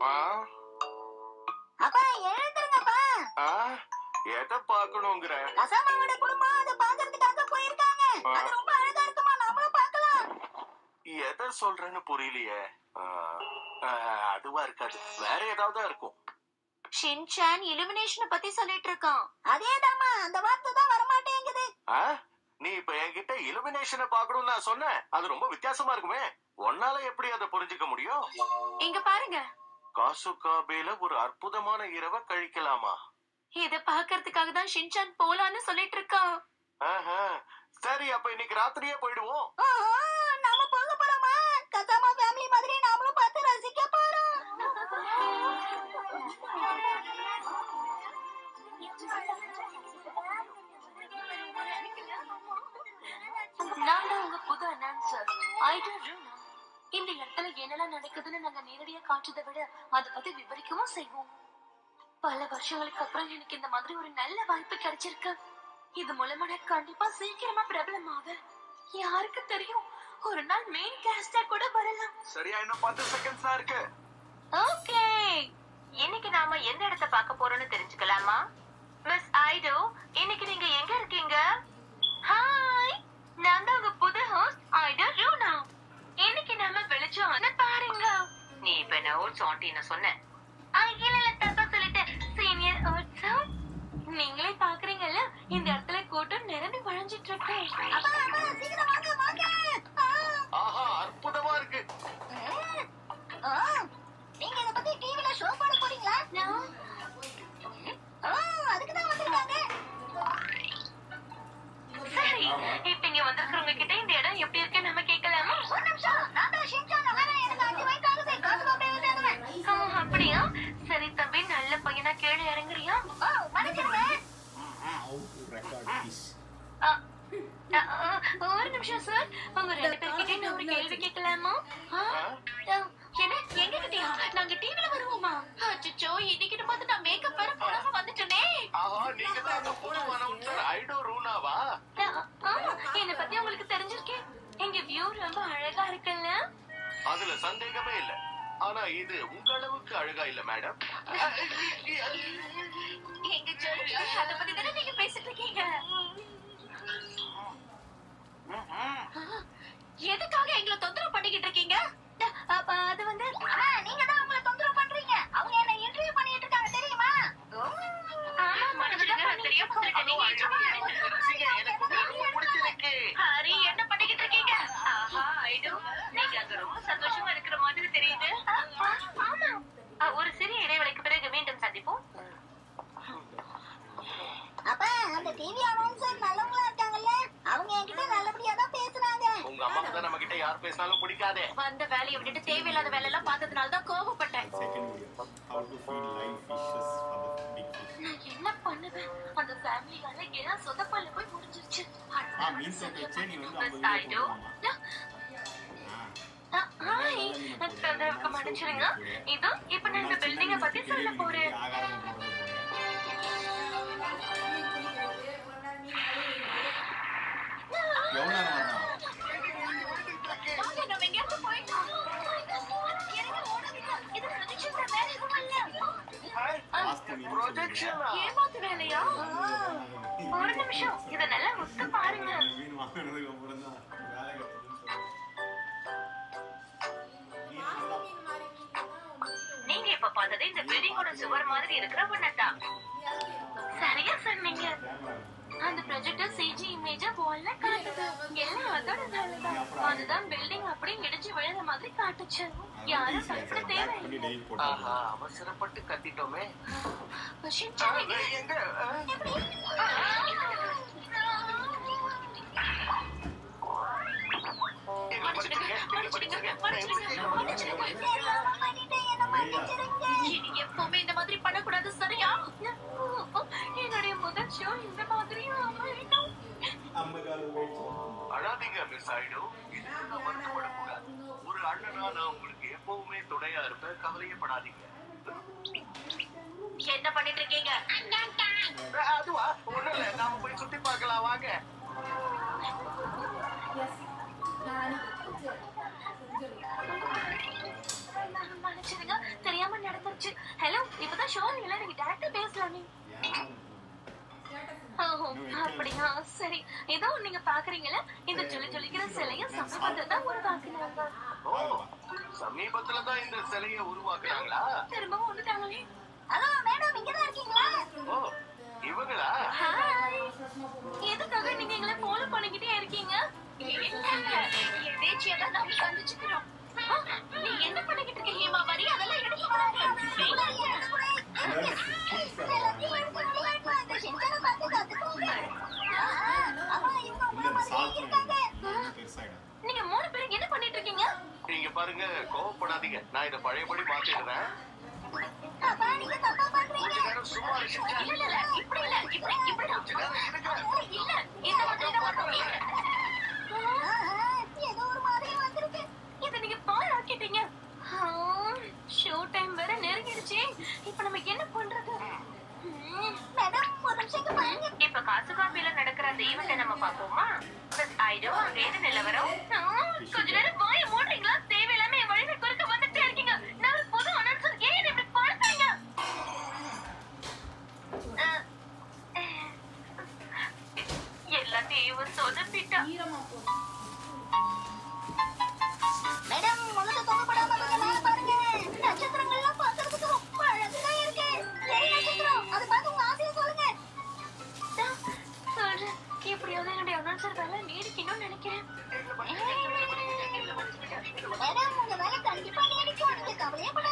ஆ அப்பா எழுந்துருங்கப்பா ஆ எதை பார்க்கணுங்கிற கசாமாவோட குடும்பம் அதை பாக்குறதுக்காக போயிருக்காங்க ஆ. அது ரொம்ப அழகா இருக்குமா நாமளும் பார்க்கலாம் எதை சொல்றேன்னு புரியலையே ஆ, ஆ, அதுவா இருக்காது வேற ஏதாவது இருக்கும் ஷின்சான் இலுமினேஷனை பத்தி சொல்லிட்டு இருக்கான் அதேதாம்மா அந்த வார்த்தை தான் வரமாட்டேங்குது ஆ? நீ இப்ப என்கிட்ட இலுமினேஷனை பார்க்கணும்னு நான் சொன்னேன் அது ரொம்ப வித்தியாசமா இருக்குமே உன்னால எப்படி அதை புரிஞ்சுக்க முடியும் இங்க பாருங்க காசுகாபேல ஒரு அற்புதமான இரவை கழிக்கலாமா இத பாக்குறதுக்காக தான் ஷின்சான் போலான்னு சொல்லிட்டு இருக்கான் ஆஹா. சரி அப்ப இன்னைக்கு ராத்திரியே போயிடுவோம் ஆஹா, நாம போக போறோமா கசாமா ஃபேமிலி மாதிரி நாமளும் பார்த்து ரசிக்க போறோம் நான் தான் உங்க புது அனௌன்சர் ஐடா ரூனா இந்த இடத்துல என்னெல்லாம் நடக்குதுன்னு நாங்க நேரடியா காட்டுறதை விட அதை பத்தி விவரிக்கவும் செய்வோம் பல வருஷங்களுக்கு அப்புறம் எனக்கு இந்த மாதிரி ஒரு நல்ல வாய்ப்பு கிடைச்சிருக்கு இது மூலமா நான் கண்டிப்பா சீக்கிரமா பிரபலமாக யாருக்கு தெரியும் ஒரு நாள் மெயின் கேஸ்டா கூட வரலாம் சரியா இன்னும் பத்து செகண்ட்ஸ் தான் இருக்கு ஓகே இன்னைக்கு நாம எந்த இடத்த பார்க்க போறோம்னு தெரிஞ்சுக்கலாமா மிஸ் ஐடோ இன்னைக்கு நீங்க எங்க இருக்கீங்க ஹாய் நான் தான் உங்க புது ஹோஸ்ட் ஐடோ ரூனா இன்னைக்கு நாம வெளிச்சோம்னு பாருங்க நீ இப்ப என்ன ஓட்ஸ் ஆண்டின்னு சொன்ன இல்ல இல்ல தப்பா சொல்லிட்டேன் சீனியர் ஓட்ஸம் நீங்களே பாக்குறீங்கல்ல இந்த இடத்துல கூட்டம் நிரம்பி வழிஞ்சிட்டு இருக்கு அப்பா அப்பா சீக்கிரம் வாங்க வாங்க ஆ, ஆஹா அற்புதமா இருக்கு ஆ, நீங்க இத பத்தி டிவில ஷோ போட போறீங்களா நான் ஆ, அதுக்கு தான் வந்திருக்காங்க சரி இப்ப இங்க வந்திருக்கிறவங்க கிட்ட இந்த இடம் எப்படி இருக்கு நம்ம கேட்கலாமா ஒரு நிமிஷம் நான் தான் ஷின்சான் வரேன் எனக்கு அஞ்சு வயசு ஆகுது காசுமா பேர் சேர்ந்தவன் ஆ, அப்படியா சரி தம்பி நல்ல பையனா கீழே இறங்குறியா ஓ மன்னிச்சிருங்க How to record this? ஆ, ஆ, ஆ, ஒரு நிமிஷம் சார் உங்க ரெண்டு பேர்கிட்ட நான் ஒரு கேள்வி கேட்கலாமா ஆ, ஆ, என்ன எங்க கிட்டயா நாங்க டிவில வருவோமா அச்சோ இன்னைக்கு பார்த்து நான் மேக்கப் வேற போடாம வந்துட்டேனே ஆஹா நீங்க தான் அந்த புது அனௌன்சர் ஐடோ ரூனாவா ஆ, ஆமா என்ன பத்தி உங்களுக்கு தெரிஞ்சிருக்கேன் எங்க வியூ ரொம்ப அழகா இருக்குல்ல அதுல சந்தேகமே இல்ல ஆனா இது உங்க அளவுக்கு அழகா இல்ல மேடம் எங்க ஜெர்மனி அத பத்தி தானே நீங்க பேசிட்டு இருக்கீங்க எதுக்காக எங்களை தொந்தரவு பண்ணிக்கிட்டு இருக்கீங்க அப்ப அது வந்து அம்மா நீங்க தான் அவங்கள தொந்தரவு பண்றீங்க அவங்க என்ன இன்டர்வியூ பண்ணிட்டு இருக்காங்க தெரியுமா ஆமா மனுஷனுக்கு நான் தெரியாம சொல்லிட்டேன். நீங்க எனக்கு ரொம்ப பிடிச்சிருக்கு ஹரி என்ன பண்ணிக்கிட்டு இருக்கீங்க ஆஹா ஐடோ நீங்க அங்க ரொம்ப சந்தோஷமா இருக்கிற மாதிரி தெரியுது ஆமா அ, ஒரு சிறிய இடைவேளைக்கு பிறகு மீண்டும் சந்திப்போம் அப்பா அந்த டிவி அனௌன்சர் நல்லவங்களா இருக்காங்கல்ல அவங்க என்கிட்ட நல்லபடியா தான் பேசுறாங்க உங்க அம்மாக்கு தான் நம்ம கிட்ட யார் பேசினாலும் பிடிக்காதே வந்த வேலையை விட்டுட்டு தேவையில்லாத வேலை எல்லாம் பார்த்ததுனால தான் கோவப்பட்டேன் Second video. How to feed live fishes for the big fish. நான் என்ன பண்ணுவேன் அந்த ஃபேமிலியால எல்லாம் சொதப்பல்ல போய் முடிஞ்சிருச்சு ஆ, மீன் தொகை வச்சு நீ வந்து ஐம்பது Miss ரூபாய் Aido. ஆ. அ, ஹாய் தொந்தரவுக்கு மன்னிச்சிருங்க இதோ இப்ப நான் இந்த பில்டிங்க பத்தி சொல்ல போறேன் ஆகாரம் போடுறது போல. எவ்வளவு நேரம் வந்தான்? வாங்க, நம்ம எங்கேயாவது போயிட்டோம். இறங்க ஓடாதீங்க. இது projection தான், வேற எதுவும் இல்ல. Last one இன்னும் ப்ரொஜெக்ஷனா ஏமாத்து வேலையா ஒரு நிமிஷம் இத நல்லா ஒத்து பாருங்க மீன் வாங்கினதுக்கு அப்புறம் தான் வேலை கட்டுதுன்னு நீங்க இப்ப பார்த்தது இந்த பில்டிங்கோட சுவர் மாதிரி இருக்கிற ஒன்னதான் சரியா சொன்னீங்க அந்த ப்ரொஜெக்டர் சிஜி இமேஜ வால்ல காட்டுது எல்லாம் அதோட வேலைதான் அதுதான் பில்டிங் அப்படியே இடிச்சு விழுற மாதிரி காட்டுச்சு யாரும் பயப்பட தேவையில்லை டெய்லி போட்டு ஆஹா அவசரப்பட்டு கத்திட்டோமே ஷின்சான் எங்க? எங்க எங்களை மன்னிச்சிடுங்க, மன்னிச்சிடுங்க, எங்களை மன்னிச்சிடுங்க, மன்னிச்சிடுங்க. மன்னிச்சிடுங்க, மன்னிச்சிடுங்க. தெரியாம பண்ணிட்டேன் என்ன மன்னிச்சிருங்க இனி எப்பவுமே இந்த மாதிரி பண்ணக்கூடாது சரியா என்னுடைய முதல் ஷோ இந்த மாதிரியும் அமையணும் அம்மா கால் போயிடுச்சு அழாதீங்க மிஸ் ஆயிடு இதுக்கு நான் வருத்தப்படக்கூடாது ஒரு அண்ணனா நான் உங்களுக்கு எப்பவுமே துணையா இருப்பேன் கவலையப்படாதீங்க என்ன பண்ணிட்டு இருக்கீங்க அஹ், அதுவா ஒண்ணும் இல்ல நாம போய் சுத்தி பார்க்கலாம் வாங்க மன்னிச்சிடுங்க தெரியாம நடந்து நீங்க பாக்குறீங்களா இந்த ஜொலி ஜொலிக்கிற சிலைய சமீபத்துல தான் உருவாக்குனாங்க ஓ சமீபத்துல தான் இந்த சிலையை உருவாக்குறாங்களா திரும்பவும் வந்துட்டாங்களே ஹலோ மேடம் இங்கதான் இருக்கீங்களா ஓ இவங்களா ஹாய் எதுக்காக நீங்க எங்களை ஃபாலோ பண்ணிக்கிட்டே இருக்கீங்க எதேச்சியா தான் நாம சந்திச்சுக்கிறோம் ஆ, நீ என்ன பண்ணிக்கிட்டு இருக்க ஹேமா வரி அதெல்லாம் எடுக்க கூடாது எல்லாத்தையும் எடுத்து விளையாட்டு அந்த ஷின்சானை பார்த்து கத்துக்கோங்க ஆ, ஆமா இவங்க உள்ள உங்களை அந்த மாதிரியே சால்ட் இருக்காங்க பெருசாயிடும் நீங்க மூணு பேரும் என்ன பண்ணிட்டு இருக்கீங்க நீங்க பாருங்க கோவப்படாதீங்க நான் இதை பழையபடி மாத்திடுறேன் அப்பா நீங்க தப்பா பண்றீங்க கொஞ்ச நேரம் சும்மா இருங்க. இல்ல இல்ல இல்ல இப்படி இல்ல இப்படி இப்படி கொஞ்ச நேரம் இருங்க. இல்ல இந்த மாதிரி தான் மட்டும் இல்ல ஆ, ஆ, ஏதோ ஒரு மாதிரி வந்திருக்கு இத நீங்க பாழாக்கிட்டீங்க ஷோ டைம் வேற நெருங்கிடுச்சு இப்ப நம்ம என்ன பண்றது ம். மேடம் ஒரு நிமிஷம் இங்க பாருங்க இப்ப காசு காப்பில நடக்கிற அந்த ஈவெண்ட்டை நம்ம பாப்போமா மிஸ் ஐடோ அங்க என்ன நிலவரம் ஆ, கொஞ்ச நேரம் வாய மூடுறீங்களா தேவையில்லாம என் வழியில குறுக்க வந்துட்டே இருக்கீங்க நான் ஒரு புது அனௌன்சர் ஏன் என்னை இப்படி படுத்துறீங்க அஹ், எல்லாத்தையும் இவன் சொதப்பிட்டா மேடம் முழுக்க தொங்கப்படாம கொஞ்சம் மேல பாருங்க நட்சத்திரங்கள்லாம் பார்க்கறதுக்கு ரொம்ப அழகா இருக்கு சரி நட்சத்திரம் அதை பார்த்து உங்க ஆசையை சொல்லுங்க தான் சொல்றேன் எப்படியாவது என்னுடைய அனௌன்சர் வேலை நீடிக்கணும்னு நினைக்கிறேன் மேடம் உங்க வேலை கண்டிப்பா நீடிக்கும் நீங்க கவலையே படாதீங்க